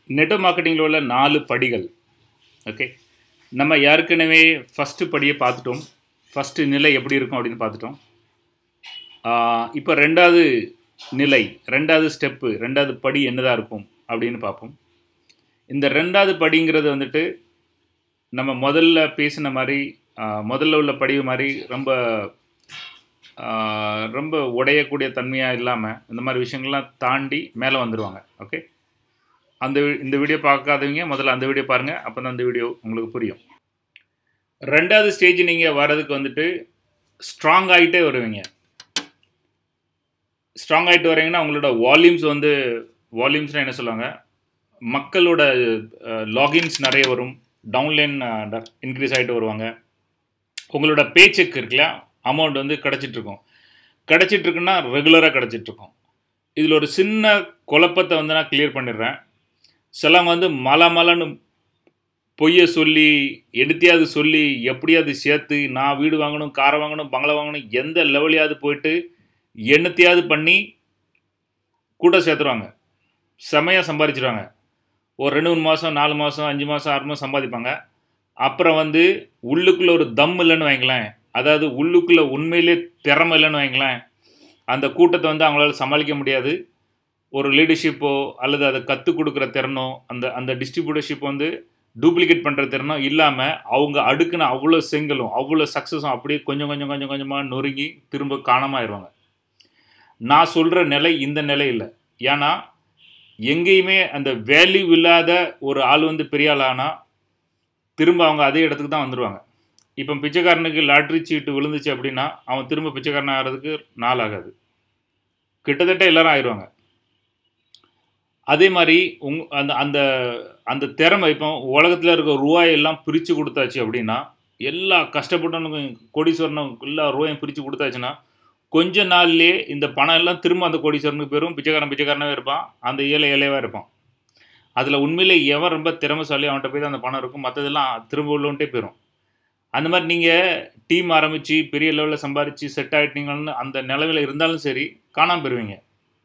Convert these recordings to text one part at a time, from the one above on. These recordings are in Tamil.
நெட் மார்க்கெட்டிங்கில் உள்ள நாலு படிகள் ஓகே நம்ம ஏற்கனவே ஃபஸ்ட்டு படியை பார்த்துட்டோம் ஃபஸ்ட்டு நிலை எப்படி இருக்கும் அப்படின்னு பார்த்துட்டோம் இப்போ ரெண்டாவது நிலை ரெண்டாவது ஸ்டெப்பு ரெண்டாவது படி என்னதாக இருக்கும் அப்படின்னு பார்ப்போம் இந்த ரெண்டாவது படிங்கிறது வந்துட்டு நம்ம முதல்ல பேசின மாதிரி ஆஹ், முதல்ல உள்ள படிவு மாதிரி ரொம்ப ஆஹ், ரொம்ப உடையக்கூடிய தன்மையாக இல்லாமல் இந்த மாதிரி விஷயங்கள்லாம் தாண்டி மேலே வந்துடுவாங்க ஓகே அந்த வி- இந்த வீடியோ பார்க்காதவங்க முதல்ல அந்த வீடியோ பாருங்கள் அப்போ தான் அந்த வீடியோ உங்களுக்கு புரியும் ரெண்டாவது ஸ்டேஜ் நீங்கள் வர்றதுக்கு வந்துட்டு ஸ்ட்ராங் ஆகிட்டே வருவீங்க ஸ்ட்ராங் ஆகிட்டு வரீங்கன்னா உங்களோட வால்யூம்ஸ் வந்து வால்யூம்ஸ்னால் என்ன சொல்லுவாங்க மக்களோட லாகின்ஸ் நிறைய வரும் டவுன்லைன் இன்க்ரீஸ் ஆகிட்டு வருவாங்க உங்களோட பேச்சுக்கு இருக்குல்ல அமௌண்ட் வந்து கிடச்சிட்ருக்கும் கிடச்சிட்ருக்குன்னா ரெகுலராக கிடச்சிட்ருக்கும் இதில் ஒரு சின்ன குழப்பத்தை வந்து நான் கிளியர் பண்ணிடுறேன் சிலவங்க வந்து மலை மலைன்னு பொய்யை சொல்லி எடுத்தியாவது சொல்லி எப்படியாவது சேர்த்து நான் வீடு வாங்கணும் காரை வாங்கணும் பங்களா வாங்கணும் எந்த லெவலையாவது போயிட்டு என்னத்தையாவது பண்ணி கூட சேர்த்துருவாங்க செமையாக சம்பாதிச்சிருவாங்க ஒரு ரெண்டு மூணு மாதம் நாலு மாதம் அஞ்சு மாதம் ஆறு மாதம் சம்பாதிப்பாங்க அப்புறம் வந்து உள்ளுக்குள்ளே ஒரு தம் இல்லைன்னு வைங்களேன் அதாவது உள்ளுக்குள்ளே உண்மையிலே திறமை இல்லைன்னு வைங்களேன் அந்த கூட்டத்தை வந்து அவங்களால சமாளிக்க முடியாது ஒரு லீடர்ஷிப்போ அல்லது அதை கற்றுக் கொடுக்குற திறனோ அந்த அந்த டிஸ்ட்ரிபியூட்டர்ஷிப் வந்து டூப்ளிகேட் பண்ணுற திறனோ இல்லாமல் அவங்க அடுக்குன அவ்வளோ செங்கலும் அவ்வளோ சக்ஸஸும் அப்படியே கொஞ்சம் கொஞ்சம் கொஞ்சம் கொஞ்சமாக நொறுங்கி திரும்ப காணாமாயிருவாங்க நான் சொல்கிற நிலை இந்த நிலை இல்லை ஏன்னா எங்கேயுமே அந்த வேல்யூ இல்லாத ஒரு ஆள் வந்து பெரிய ஆள் ஆனால் திரும்ப அவங்க அதே இடத்துக்கு தான் வந்துடுவாங்க இப்போ பிச்சைக்காரனுக்கு லாட்ரி சீட்டு விழுந்துச்சு அப்படின்னா அவன் திரும்ப பிச்சைக்காரன் ஆகிறதுக்கு நாள் ஆகாது கிட்டத்தட்ட எல்லாரும் ஆயிடுவாங்க அதே மாதிரி உங் அந்த அந்த அந்த திறமை இப்போ உலகத்தில் இருக்க ரூபாயெல்லாம் பிரித்து கொடுத்தாச்சு அப்படின்னா எல்லா கஷ்டப்பட்டவனுக்கும் கோடீஸ்வரனும் எல்லா ரூபாயும் பிரித்து கொடுத்தாச்சுன்னா கொஞ்ச நாள்லயே இந்த பணம் எல்லாம் திரும்ப அந்த கோடீஸ்வரனுக்கு போயிடும் பிச்சைக்காரன் பிச்சைக்காரனாவே இருப்பான் அந்த ஏழை ஏழையாக இருப்பான் அதில் உண்மையிலே எவன் ரொம்ப திறமைசாலி அவன்கிட்ட போய் தான் அந்த பணம் இருக்கும் மற்றதெல்லாம் திரும்ப உள்ளவன்ட்டே போயிடும் அந்த மாதிரி நீங்கள் டீம் ஆரம்பித்து பெரிய லெவலில் சம்பாரித்து செட் ஆகிட்டீங்கன்னு அந்த நிலவில் இருந்தாலும் சரி காணாமல் போயிருவீங்க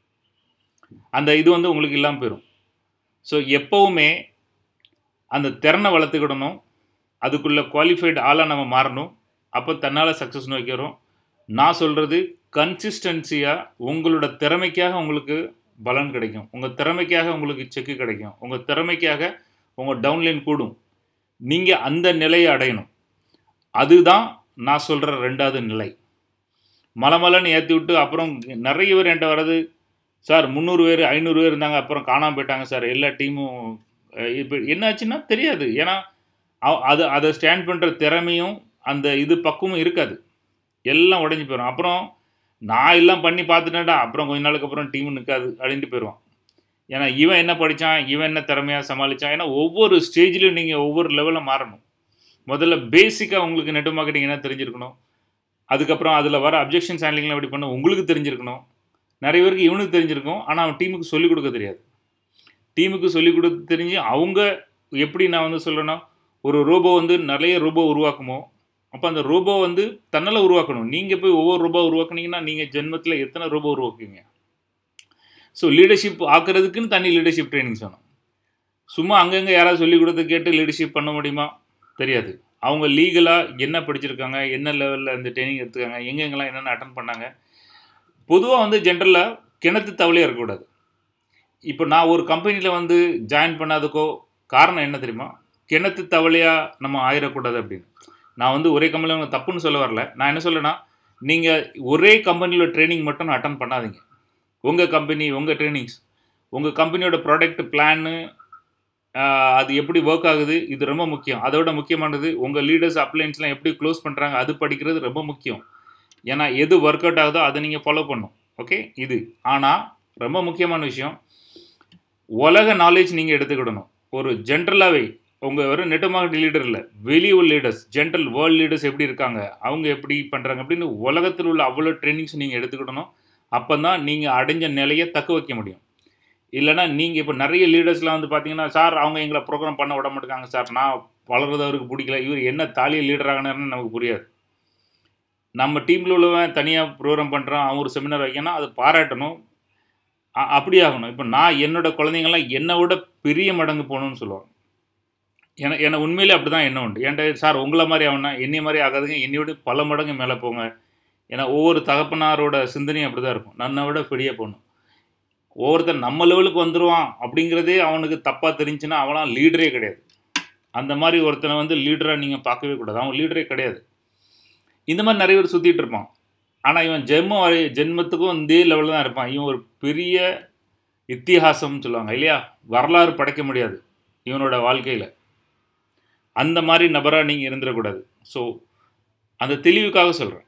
அந்த இது வந்து உங்களுக்கு இல்லாமல் போயிடும் ஸோ எப்போவுமே அந்த திறனை வளர்த்துக்கிடணும் அதுக்குள்ள குவாலிஃபைடு ஆளாக நம்ம மாறணும் அப்போ தன்னால் சக்ஸஸ் நோக்கி வரும் நான் சொல்கிறது கன்சிஸ்டன்சியாக உங்களோட திறமைக்காக உங்களுக்கு பலன் கிடைக்கும் உங்கள் திறமைக்காக உங்களுக்கு செக்கு கிடைக்கும் உங்கள் திறமைக்காக உங்கள் டவுன்லைன் கூடும் நீங்கள் அந்த நிலையை அடையணும் அதுதான் நான் சொல்கிற ரெண்டாவது நிலை மலை மலைன்னு ஏற்றி விட்டு அப்புறம் நிறைய பேர் என்கிட்ட வர்றது சார் முந்நூறு பேர் ஐநூறு பேர் இருந்தாங்க அப்புறம் காணாமல் போயிட்டாங்க சார் எல்லா டீமும் இப்போ என்னாச்சுன்னா தெரியாது ஏன்னா அவ- அது அதை ஸ்டாண்ட் பண்ணுற திறமையும் அந்த இது பக்குவமும் இருக்காது எல்லாம் உடஞ்சி போயிடும் அப்புறம் நான் எல்லாம் பண்ணி பார்த்துட்டேன்டா அப்புறம் கொஞ்ச நாளுக்கு அப்புறம் டீம் நிற்காது அப்படின்ட்டு போயிடுவான் ஏன்னா இவன் என்ன படித்தான் இவன் என்ன திறமையாக சமாளித்தான் ஏன்னா ஒவ்வொரு ஸ்டேஜ்லையும் நீங்கள் ஒவ்வொரு லெவலில் மாறணும் முதல்ல பேசிக்காக உங்களுக்கு நெட் மார்க்கெட்டிங் என்ன தெரிஞ்சிருக்கணும் அதுக்கப்புறம் அதில் வர அப்ஜெக்ஷன்ஸ் ஹேண்ட்லிங்லாம் எப்படி பண்ண உங்களுக்கு தெரிஞ்சிருக்கணும் நிறைய பேருக்கு இவனுக்கு தெரிஞ்சிருக்கும் ஆனால் அவன் டீமுக்கு சொல்லிக் கொடுக்க தெரியாது டீமுக்கு சொல்லிக் கொடுத்து தெரிஞ்சு அவங்க எப்படி நான் வந்து சொல்கிறேன்னா ஒரு ரோபோ வந்து நிறைய ரோபோ உருவாக்குமோ அப்போ அந்த ரோபோ வந்து தன்னால் உருவாக்கணும் நீங்கள் போய் ஒவ்வொரு ரோபோ உருவாக்குனீங்கன்னா நீங்கள் ஜென்மத்தில் எத்தனை ரோபோ உருவாக்குவீங்க ஸோ லீடர்ஷிப் ஆக்குறதுக்குன்னு தனி லீடர்ஷிப் ட்ரைனிங்ஸ் வேணும் சும்மா அங்கங்கே யாராவது சொல்லிக் கொடுத்து கேட்டு லீடர்ஷிப் பண்ண முடியுமா தெரியாது அவங்க லீகலாக என்ன படிச்சிருக்காங்க என்ன லெவலில் இந்த ட்ரைனிங் எடுத்துக்காங்க எங்கெங்கெல்லாம் என்னென்ன அட்டன் பண்ணாங்க பொதுவாக வந்து ஜென்ரலாக கிணத்து தவளையாக இருக்கக்கூடாது இப்போ நான் ஒரு கம்பெனியில் வந்து ஜாயின் பண்ணாதக்கோ காரணம் என்ன தெரியுமா கிணத்து தவளையாக நம்ம ஆயிடக்கூடாது அப்படின்னு நான் வந்து ஒரே கம்பெனியில் உங்க தப்புன்னு சொல்ல வரல நான் என்ன சொல்லேன்னா நீங்கள் ஒரே கம்பெனியில் ட்ரைனிங் மட்டும் அட்டன் பண்ணாதீங்க உங்கள் கம்பெனி உங்கள் ட்ரைனிங்ஸ் உங்கள் கம்பெனியோட ப்ராடக்ட் பிளான்னு அது எப்படி ஒர்க் ஆகுது இது ரொம்ப முக்கியம் அதோட முக்கியமானது உங்கள் லீடர்ஸ் அப்ளைன்ஸ்லாம் எப்படி க்ளோஸ் பண்ணுறாங்க அது படிக்கிறது ரொம்ப முக்கியம் ஏன்னா எது ஒர்க் அவுட் ஆகுதோ அதை நீங்கள் ஃபாலோ பண்ணும் ஓகே இது ஆனால் ரொம்ப முக்கியமான விஷயம் உலக நாலேஜ் நீங்கள் எடுத்துக்கிடணும் ஒரு ஜென்ரலாகவே உங்கள் வெறும் நெட் மார்க்கெட் லீடர் இல்லை வெளியூர் லீடர்ஸ் ஜென்ரல் வேர்ல்டு லீடர்ஸ் எப்படி இருக்காங்க அவங்க எப்படி பண்ணுறாங்க அப்படின்னு உலகத்தில் உள்ள அவ்வளோ ட்ரைனிங்ஸ் நீங்கள் எடுத்துக்கிடணும் அப்போ தான் நீங்கள் அடைஞ்ச நிலையை தக்க வைக்க முடியும் இல்லைனா நீங்கள் இப்போ நிறைய லீடர்ஸ்லாம் வந்து பார்த்தீங்கன்னா சார் அவங்க எங்களை ப்ரோக்ராம் பண்ண விட மாட்டேங்காங்க சார் நான் வளர்றது அவருக்கு பிடிக்கல இவர் என்ன தாலியை லீடர் ஆகினார்னு நமக்கு புரியாது நம்ம டீமில் உள்ளவன் தனியாக ப்ரோக்ராம் பண்ணுறான் அவன் ஒரு செமினார் வைக்கணும் அதை பாராட்டணும் அ- அப்படி ஆகணும் இப்போ நான் என்னோட குழந்தைங்கள்லாம் என்னை விட பெரிய மடங்கு போகணும்னு சொல்லுவாங்க என என்னை உண்மையிலே அப்படி தான் என்ன உண்டு ஏன்டா சார் உங்களை மாதிரி ஆகணும் என்னை மாதிரி ஆகாதுங்க என்னை விட பல மடங்கு மேலே போங்க ஏன்னா ஒவ்வொரு தகப்பனாரோட சிந்தனையும் அப்படி தான் இருக்கும் நன்னை விட பெரிய போகணும் ஒவ்வொருத்தன் நம்ம லெவலுக்கு வந்துடுவான் அப்படிங்கிறதே அவனுக்கு தப்பாக தெரிஞ்சுன்னா அவனாம் லீடரே கிடையாது அந்த மாதிரி ஒருத்தனை வந்து லீடராக நீங்கள் பார்க்கவே கூடாது அவன் லீடரே கிடையாது இந்த மாதிரி நிறைய பேர் சுற்றிட்டு இருப்பான் ஆனால் இவன் ஜென்மம் வரை ஜென்மத்துக்கும் இதே லெவலில் தான் இருப்பான் இவன் ஒரு பெரிய இத்திஹாசம்னு சொல்லுவாங்க இல்லையா வரலாறு படைக்க முடியாது இவனோட வாழ்க்கையில் அந்த மாதிரி நபராக நீங்கள் இருந்துடக்கூடாது ஸோ அந்த தெளிவுக்காக சொல்கிறேன்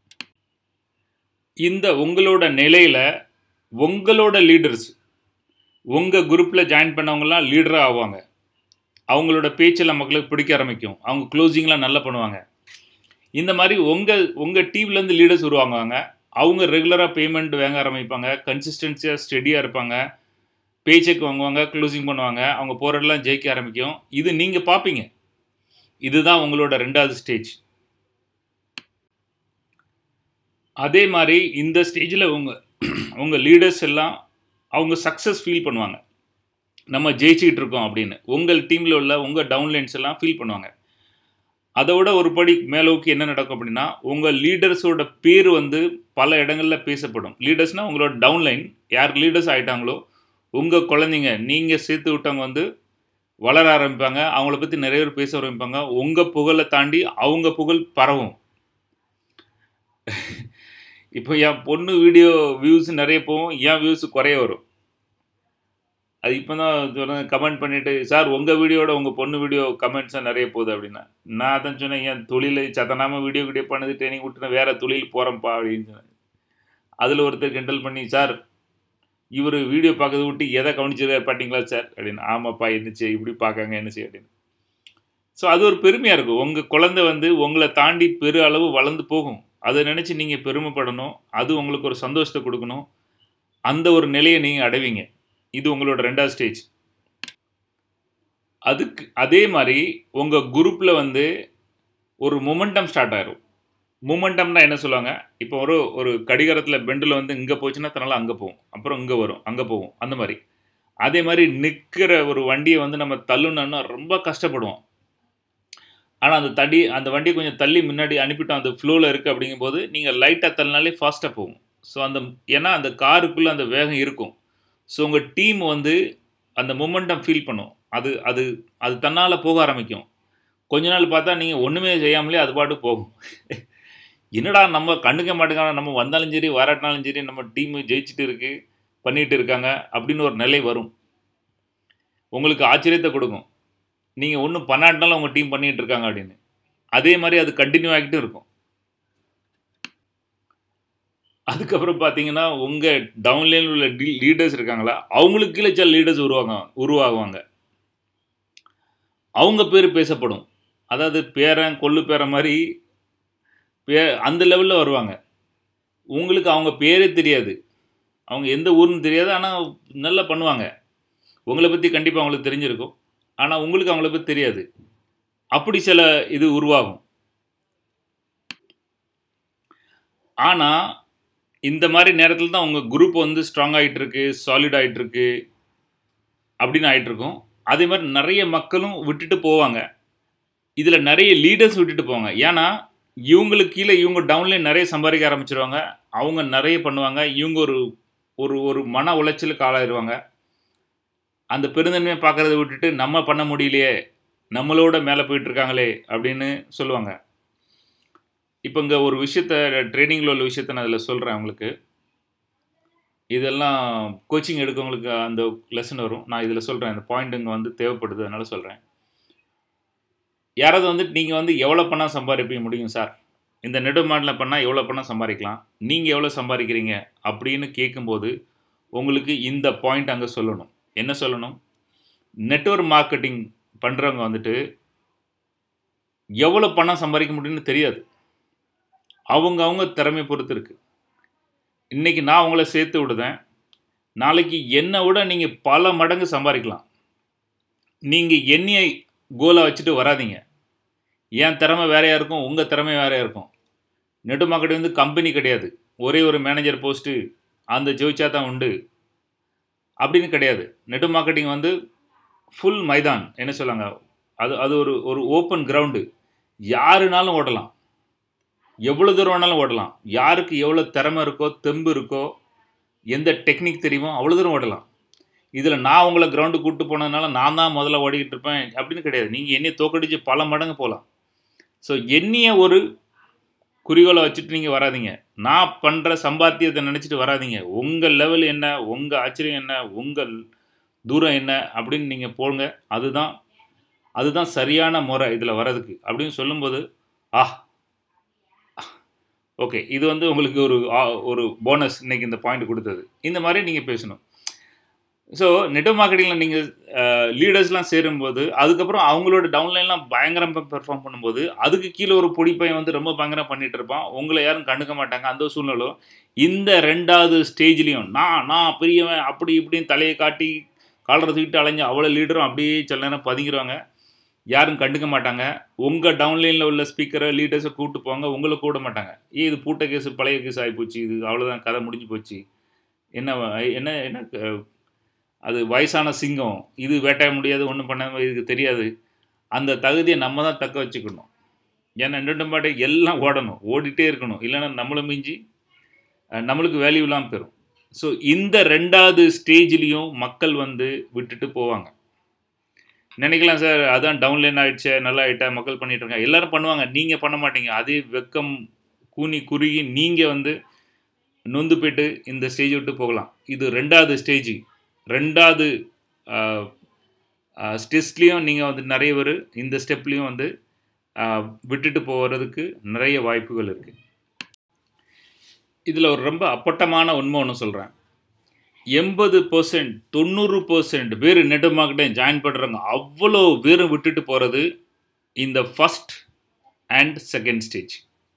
இந்த உங்களோட நிலையில் உங்களோட லீடர்ஸ் உங்கள் குரூப்பில் ஜாயின் பண்ணவங்கலாம் லீடராக ஆவாங்க அவங்களோட பேச்செல்லாம் மக்களுக்கு பிடிக்க ஆரம்பிக்கும் அவங்க க்ளோசிங்லாம் நல்லா பண்ணுவாங்க இந்த மாதிரி உங்கள் உங்கள் டீம்லேருந்து லீடர்ஸ் உருவாங்குவாங்க அவங்க ரெகுலராக பேமெண்ட் வாங்க ஆரம்பிப்பாங்க கன்சிஸ்டன்சியாக ஸ்டெடியாக இருப்பாங்க பே செக் வாங்குவாங்க க்ளோசிங் பண்ணுவாங்க அவங்க போகிறதெல்லாம் ஜெயிக்க ஆரம்பிக்கும் இது நீங்கள் பார்ப்பீங்க இதுதான் உங்களோட ரெண்டாவது ஸ்டேஜ் அதே மாதிரி இந்த ஸ்டேஜில் உங்கள் உங்கள் லீடர்ஸ் எல்லாம் அவங்க சக்ஸஸ் ஃபீல் பண்ணுவாங்க நம்ம ஜெயிச்சுக்கிட்டு இருக்கோம் அப்படின்னு உங்கள் டீமில் உள்ள உங்கள் டவுன்லைன்ஸ் எல்லாம் ஃபீல் பண்ணுவாங்க அதோட ஒரு படி மேலோக்கி என்ன நடக்கும் அப்படின்னா உங்கள் லீடர்ஸோட பேர் வந்து பல இடங்களில் பேசப்படும் லீடர்ஸ்னால் உங்களோட டவுன்லைன் யார் லீடர்ஸ் ஆகிட்டாங்களோ உங்கள் குழந்தைங்க நீங்கள் சேர்த்து விட்டவங்க வந்து வளர ஆரம்பிப்பாங்க அவங்கள பற்றி நிறைய பேர் பேச ஆரம்பிப்பாங்க உங்கள் புகழை தாண்டி அவங்க புகழ் பரவும் இப்போ என் பொண்ணு வீடியோ வியூஸ் நிறைய போகும் என் வியூஸ் குறைய வரும் அது இப்போ தான் கமெண்ட் பண்ணிவிட்டு சார் உங்கள் வீடியோட உங்கள் பொண்ணு வீடியோ கமெண்ட்ஸாக நிறைய போகுது அப்படின்னா நான் அதான் சொன்னேன் என் தொழிலை சத்தனாமல் வீடியோ வீடியோ பண்ணது ட்ரைனிங் விட்டு வேறு தொழில் போகிறேன்ப்பா அப்படின்னு சொன்னேன் அதில் ஒருத்தர் கிண்டல் பண்ணி சார் இவர் வீடியோ பார்க்கறத விட்டு எதை கவனிச்சிருக்காரு பார்த்தீங்களா சார் அப்படின்னு ஆமாப்பா என்னச்சு இப்படி பார்க்காங்க என்னச்சு அப்படின்னு ஸோ அது ஒரு பெருமையாக இருக்கும் உங்கள் குழந்தை வந்து உங்களை தாண்டி பெரு அளவு வளர்ந்து போகும் அதை நினச்சி நீங்கள் பெருமைப்படணும் அது உங்களுக்கு ஒரு சந்தோஷத்தை கொடுக்கணும் அந்த ஒரு நிலையை நீங்கள் அடைவீங்க இது உங்களோட ரெண்டாவது ஸ்டேஜ் அதுக்கு அதே மாதிரி உங்கள் குரூப்பில் வந்து ஒரு மொமெண்டம் ஸ்டார்ட் ஆயிரும் மூமெண்டம்னா என்ன சொல்லுவாங்க இப்போ ஒரு ஒரு கடிகாரத்தில் பெண்டில் வந்து இங்கே போச்சுன்னா தன்னால அங்கே போகும் அப்புறம் இங்கே வரும் அங்கே போகும் அந்த மாதிரி அதே மாதிரி நிற்கிற ஒரு வண்டியை வந்து நம்ம தள்ளுனோன்னா ரொம்ப கஷ்டப்படுவோம் ஆனால் அந்த தடி அந்த வண்டியை கொஞ்சம் தள்ளி முன்னாடி அனுப்பிட்டோம் அந்த ஃப்ளோவில் இருக்குது அப்படிங்கும்போது நீங்கள் லைட்டாக தள்ளினாலே ஃபாஸ்ட்டாக போகும் ஸோ அந்த ஏன்னா அந்த காருக்குள்ளே அந்த வேகம் இருக்கும் ஸோ உங்கள் டீம் வந்து அந்த மொமெண்டம் ஃபீல் பண்ணும் அது அது அது தன்னால் போக ஆரம்பிக்கும் கொஞ்ச நாள் பார்த்தா நீங்கள் ஒன்றுமே செய்யாமலே அது பாட்டு போகும் என்னடா நம்ம கண்டுக்க மாட்டேங்கான நம்ம வந்தாலும் சரி வராட்டினாலும் சரி நம்ம டீமு ஜெயிச்சுட்டு இருக்கு பண்ணிட்டு இருக்காங்க அப்படின்னு ஒரு நிலை வரும் உங்களுக்கு ஆச்சரியத்தை கொடுக்கும் நீங்கள் ஒன்றும் பண்ணாட்டினாலும் உங்கள் டீம் பண்ணிகிட்டு இருக்காங்க அப்படின்னு அதே மாதிரி அது கண்டினியூ ஆகிட்டும் இருக்கும் அதுக்கப்புறம் பார்த்தீங்கன்னா உங்கள் டவுன்லைனில் உள்ள டி லீடர்ஸ் இருக்காங்களா அவங்களுக்கு கீழே சில லீடர்ஸ் உருவாங்க உருவாகுவாங்க அவங்க பேர் பேசப்படும் அதாவது பேரன் கொள்ளு பேர மாதிரி பே அந்த லெவலில் வருவாங்க உங்களுக்கு அவங்க பேரே தெரியாது அவங்க எந்த ஊர்னு தெரியாது ஆனால் நல்லா பண்ணுவாங்க உங்களை பற்றி கண்டிப்பாக அவங்களுக்கு தெரிஞ்சிருக்கும் ஆனால் உங்களுக்கு அவங்கள பற்றி தெரியாது அப்படி சில இது உருவாகும் ஆனால் இந்த மாதிரி நேரத்தில் தான் உங்கள் குரூப் வந்து ஸ்ட்ராங் ஆகிட்டு இருக்கு சாலிட் ஆகிட்டு இருக்கு அப்படின்னு ஆகிட்டு இருக்கும் அதே மாதிரி நிறைய மக்களும் விட்டுட்டு போவாங்க இதில் நிறைய லீடர்ஸ் விட்டுட்டு போவாங்க ஏன்னா இவங்களுக்கு கீழே இவங்க டவுன்லைன் நிறைய சம்பாதிக்க ஆரம்பிச்சிருவாங்க அவங்க நிறைய பண்ணுவாங்க இவங்க ஒரு ஒரு ஒரு மன உளைச்சலுக்கு ஆளாயிருவாங்க அந்த பெருந்தன்மையை பார்க்குறத விட்டுட்டு நம்ம பண்ண முடியலையே நம்மளோட மேலே போயிட்டுருக்காங்களே அப்படின்னு சொல்லுவாங்க இப்போ இங்கே ஒரு விஷயத்த ட்ரைனிங்கில் உள்ள விஷயத்த நான் அதில் சொல்கிறேன் உங்களுக்கு இதெல்லாம் கோச்சிங் எடுக்கவங்களுக்கு அந்த லெசன் வரும் நான் இதில் சொல்கிறேன் இந்த பாயிண்ட் இங்கே வந்து தேவைப்படுது அதனால் சொல்கிறேன் யாராவது வந்துட்டு நீங்கள் வந்து எவ்வளோ பணம் சம்பாதிப்பீங்க முடியும் சார் இந்த நெடுமாடில் பண்ணால் எவ்வளோ பணம் சம்பாதிக்கலாம் நீங்கள் எவ்வளோ சம்பாதிக்கிறீங்க அப்படின்னு கேட்கும்போது உங்களுக்கு இந்த பாயிண்ட் அங்கே சொல்லணும் என்ன சொல்லணும் நெட்ஒர்க் மார்க்கெட்டிங் பண்ணுறவங்க வந்துட்டு எவ்வளோ பணம் சம்பாதிக்க முடியும்னு தெரியாது அவங்க அவங்க திறமை பொறுத்து இருக்குது இன்றைக்கி நான் உங்களை சேர்த்து விடுதேன் நாளைக்கு என்னை விட நீங்கள் பல மடங்கு சம்பாதிக்கலாம் நீங்கள் என்னைய கோலாக வச்சுட்டு வராதிங்க என் திறமை வேறையாக இருக்கும் உங்கள் திறமை வேறையாக இருக்கும் நெட்டு மார்க்கெட் வந்து கம்பெனி கிடையாது ஒரே ஒரு மேனேஜர் போஸ்ட்டு அந்த ஜெயிச்சா தான் உண்டு அப்படின்னு கிடையாது நெட் மார்க்கெட்டிங் வந்து ஃபுல் மைதான் என்ன சொல்லுவாங்க அது அது ஒரு ஒரு ஓப்பன் கிரவுண்டு யாருனாலும் ஓடலாம் எவ்வளோ தூரம் வேணாலும் ஓடலாம் யாருக்கு எவ்வளோ திறமை இருக்கோ தெம்பு இருக்கோ எந்த டெக்னிக் தெரியுமோ அவ்வளோ தூரம் ஓடலாம் இதில் நான் உங்களை கிரவுண்டு கூப்பிட்டு போனதுனால நான் தான் முதல்ல ஓடிக்கிட்டு இருப்பேன் அப்படின்னு கிடையாது நீங்கள் என்னையை தோக்கடிச்சு பல மடங்கு போகலாம் ஸோ என்னைய ஒரு குறிக்கோளை வச்சுட்டு நீங்கள் வராதீங்க நான் பண்ணுற சம்பாத்தியத்தை நினச்சிட்டு வராதீங்க உங்கள் லெவல் என்ன உங்கள் ஆச்சரியம் என்ன உங்கள் தூரம் என்ன அப்படின்னு நீங்கள் போங்க அதுதான் அதுதான் சரியான முறை இதில் வர்றதுக்கு அப்படின்னு சொல்லும்போது ஆ ஓகே இது வந்து உங்களுக்கு ஒரு ஆ- ஒரு போனஸ் இன்னைக்கு இந்த பாயிண்ட் கொடுத்தது இந்த மாதிரி நீங்கள் பேசணும் ஸோ நெட் மார்க்கெட்டிங்கில் நீங்கள் லீடர்ஸ்லாம் சேரும்போது அதுக்கப்புறம் அவங்களோட டவுன்லைன்லாம் பயங்கரமாக பெர்ஃபார்ம் பண்ணும்போது அதுக்கு கீழே ஒரு பொடி பையன் வந்து ரொம்ப பயங்கரம் பண்ணிட்டு இருப்பான் உங்களை யாரும் கண்டுக்க மாட்டாங்க அந்த சூழ்நிலை இந்த ரெண்டாவது ஸ்டேஜ்லேயும் நான் நான் பெரியவன் அப்படி இப்படின்னு தலையை காட்டி காலரை தூக்கிட்டு அலைஞ்சு அவ்வளோ லீடரும் அப்படியே சில நேரம் பதுங்கிடுவாங்க யாரும் கண்டுக்க மாட்டாங்க உங்கள் டவுன்லைனில் உள்ள ஸ்பீக்கரை லீடர்ஸை கூப்பிட்டு போங்க உங்களை கூட மாட்டாங்க ஏ இது பூட்ட கேஸ் பழைய கேஸ் ஆகிப்போச்சு இது அவ்வளோதான் கதை முடிஞ்சு போச்சு என்ன வ- என்ன என்ன க- அது வயசான சிங்கம் இது வேட்டைய முடியாது ஒன்றும் பண்ண இதுக்கு தெரியாது அந்த தகுதியை நம்ம தான் தக்க வச்சுக்கணும் ஏன்னா ரெண்டு பாட்டு எல்லாம் ஓடணும் ஓடிட்டே இருக்கணும் இல்லைன்னா நம்மளை மிஞ்சி அஹ், நம்மளுக்கு வேல்யூ இல்லாமல் போயிடும் ஸோ இந்த ரெண்டாவது ஸ்டேஜ்லேயும் மக்கள் வந்து விட்டுட்டு போவாங்க நினைக்கலாம் சார் அதான் டவுன்லைன் ஆயிடுச்சு நல்லா ஆயிட்டா மக்கள் பண்ணிட்டு இருக்காங்க எல்லாரும் பண்ணுவாங்க நீங்கள் பண்ண மாட்டீங்க அதே வெக்கம் கூனி குறுகி நீங்கள் வந்து நொந்து போயிட்டு இந்த ஸ்டேஜ் விட்டு போகலாம் இது ரெண்டாவது ஸ்டேஜ் ரெண்டாவது ஸ்டெஸ்ட்லேயும் நீங்கள் வந்து நிறைய பேர் இந்த ஸ்டெப்லேயும் வந்து ஆஹ், விட்டுட்டு போகிறதுக்கு நிறைய வாய்ப்புகள் இருக்குது இதில் ஒரு ரொம்ப அப்பட்டமான உண்மை ஒன்று சொல்கிறேன் எண்பது பர்சன்ட் தொண்ணூறு பர்சன்ட் பேர் நெட் மார்க்கெட்டிங் ஜாயின் பண்ணுறவங்க அவ்வளோ பேரும் விட்டுட்டு போகிறது இந்த ஃபஸ்ட் அண்ட் செகண்ட் ஸ்டேஜ்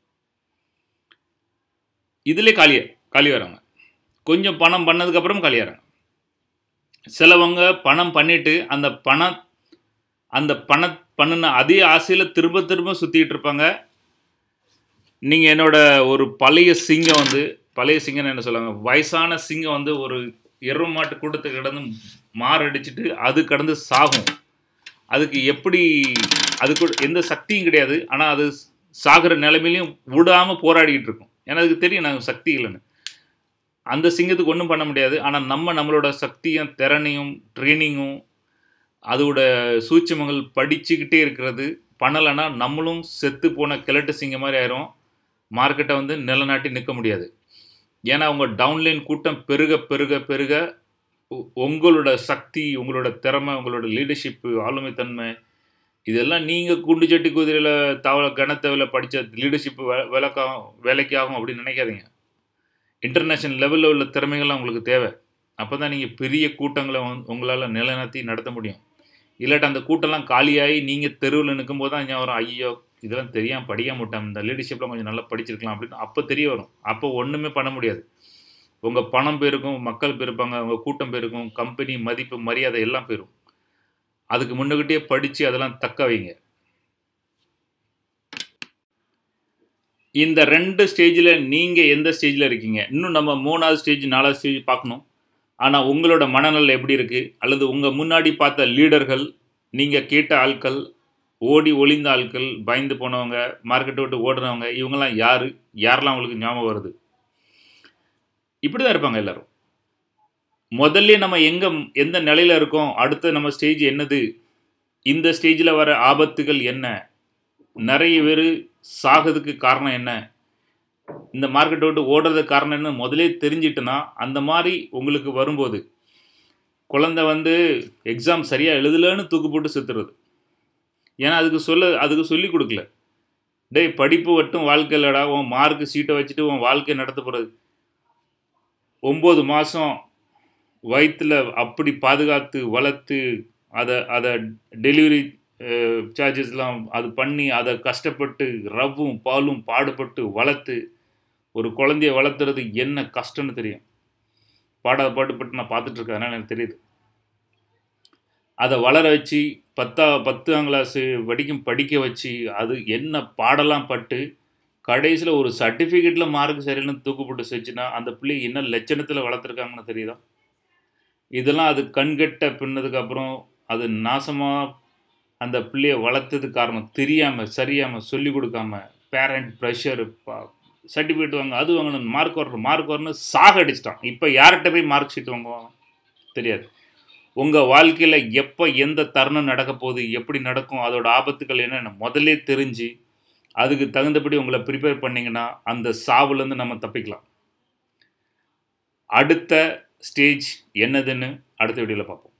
இதிலே காலிய காலி வராங்க கொஞ்சம் பணம் பண்ணதுக்கப்புறம் காலியாகிறாங்க சிலவங்க பணம் பண்ணிட்டு அந்த பணம் அந்த பண பண்ணின அதே ஆசையில் திரும்ப திரும்ப சுற்றிட்டு இருப்பாங்க நீங்கள் என்னோட ஒரு பழைய சிங்கம் வந்து பழைய சிங்கம்னு என்ன சொல்லுவாங்க வயசான சிங்கம் வந்து ஒரு எரும மாட்டு கூட்டத்தை கிடந்து மாரடிச்சிட்டு அது கடந்து சாகும் அதுக்கு எப்படி அதுக்கு எந்த சக்தியும் கிடையாது ஆனால் அது சாகிற நிலைமையிலையும் விடாமல் போராடிக்கிட்டு இருக்கும் ஏன்னா அதுக்கு தெரியும் நாங்கள் சக்தி இல்லைன்னு அந்த சிங்கத்துக்கு ஒன்றும் பண்ண முடியாது ஆனால் நம்ம நம்மளோட சக்தியும் திறனையும் ட்ரைனிங்கும் அதோட சூட்சமங்கள் படிச்சுக்கிட்டே இருக்கிறது பண்ணலைன்னா நம்மளும் செத்து போன கிழட்டு சிங்கம் மாதிரி ஆயிரும் மார்க்கெட்டை வந்து நிலநாட்டி நிற்க முடியாது ஏன்னா உங்கள் டவுன்லைன் கூட்டம் பெருக பெருக பெருக உ- உங்களோட சக்தி உங்களோட திறமை உங்களோட லீடர்ஷிப்பு ஆளுமைத்தன்மை இதெல்லாம் நீங்கள் குண்டு சட்டி குதிரையில் தவள கனத்தவில் படித்த லீடர்ஷிப்பு வே வேலைக்காகும் வேலைக்கு ஆகும் அப்படின்னு நினைக்காதீங்க இன்டர்நேஷ்னல் லெவலில் உள்ள திறமைகள்லாம் உங்களுக்கு தேவை அப்போ தான் நீங்கள் பெரிய கூட்டங்களை உங்களால் நிலைநிறுத்தி நடத்த முடியும் இல்லாட்டி அந்த கூட்டம்லாம் காலியாகி நீங்கள் தெருவில் நிற்கும்போது தான் ஞாபகம் வரும் ஐயோ இதெல்லாம் தெரியாம படிக்காம விட்டேன் இந்த லீடர்ஷிப்லாம் கொஞ்சம் நல்லா படிச்சிருக்கலாம் அப்படின்னு அப்போ தெரிய வரும் அப்போ ஒன்றுமே பண்ண முடியாது உங்கள் பணம் போயிருக்கும் மக்கள் போயிருப்பாங்க உங்கள் கூட்டம் போயிருக்கும் கம்பெனி மதிப்பு மரியாதை எல்லாம் போயிரும் அதுக்கு முன்னுக்கிட்டே படித்து அதெல்லாம் தக்க வைங்க இந்த ரெண்டு ஸ்டேஜில் நீங்கள் எந்த ஸ்டேஜில் இருக்கீங்க இன்னும் நம்ம மூணாவது ஸ்டேஜ் நாலாவது ஸ்டேஜ் பார்க்கணும் ஆனால் உங்களோட மனநலம் எப்படி இருக்குது அல்லது உங்கள் முன்னாடி பார்த்த லீடர்கள் நீங்கள் கேட்ட ஆட்கள் ஓடி ஒளிந்த ஆட்கள் பயந்து போனவங்க மார்க்கெட்டை விட்டு ஓடுறவங்க இவங்கெல்லாம் யார் யாரெல்லாம் உங்களுக்கு ஞாபகம் வருது இப்படி தான் இருப்பாங்க எல்லாரும் முதல்ல நம்ம எங்கே எந்த நிலையில் இருக்கோம் அடுத்த நம்ம ஸ்டேஜ் என்னது இந்த ஸ்டேஜில் வர ஆபத்துகள் என்ன நிறைய பேர் சாகிறதுக்கு காரணம் என்ன இந்த மார்க்கெட்டை விட்டு ஓடுறதுக்கு காரணம் என்ன முதலே தெரிஞ்சிட்டுனா அந்த மாதிரி உங்களுக்கு வரும்போது குழந்தை வந்து எக்ஸாம் சரியாக எழுதலைன்னு தூக்கு போட்டு செத்துறது ஏன்னா அதுக்கு சொல்ல அதுக்கு சொல்லி கொடுக்கல டேய் படிப்பு மட்டும் வாழ்க்கை இல்லடா உன் மார்க்கு சீட்டை வச்சுட்டு உன் வாழ்க்கையை நடத்த போகிறது ஒம்பது மாதம் வயிற்றில் அப்படி பாதுகாத்து வளர்த்து அதை அதை டெலிவரி சார்ஜஸ்லாம் அது பண்ணி அதை கஷ்டப்பட்டு ரவ்வும் பாலும் பாடுபட்டு வளர்த்து ஒரு குழந்தைய வளர்த்துறது என்ன கஷ்டம்னு தெரியும் பாடாத பாடுபட்டு நான் பார்த்துட்டு இருக்கேன் அதனால் எனக்கு தெரியுது அதை வளர வச்சு பத்தா பத்தாம் கிளாஸு வரைக்கும் படிக்க வச்சு அது என்ன பாடலாம் பட்டு கடைசியில் ஒரு சர்டிஃபிகேட்டில் மார்க் சரியில்லைன்னு தூக்கு போட்டு செஞ்சுன்னா அந்த பிள்ளை என்ன லட்சணத்தில் வளர்த்துருக்காங்கன்னு தெரியுதா இதெல்லாம் அது கண்கட்ட பின்னதுக்கப்புறம் அது நாசமாக அந்த பிள்ளைய வளர்த்தது காரணம் தெரியாமல் சரியாமல் சொல்லி கொடுக்காம பேரண்ட் ப்ரெஷர் சர்டிஃபிகேட் வாங்க அது வாங்கணும் மார்க் வரணும் மார்க் வரணும் சாக அடிச்சிட்டான் இப்போ யார்கிட்ட போய் மார்க் ஷீட் வாங்குவாங்க தெரியாது உங்கள் வாழ்க்கையில் எப்போ எந்த தருணம் நடக்க போகுது எப்படி நடக்கும் அதோட ஆபத்துக்கள் என்னென்னு முதல்ல தெரிஞ்சு அதுக்கு தகுந்தபடி உங்களை ப்ரிப்பேர் பண்ணிங்கன்னா அந்த சாவுலேருந்து நம்ம தப்பிக்கலாம் அடுத்த ஸ்டேஜ் என்னதுன்னு அடுத்த வீடியோவில் பார்ப்போம்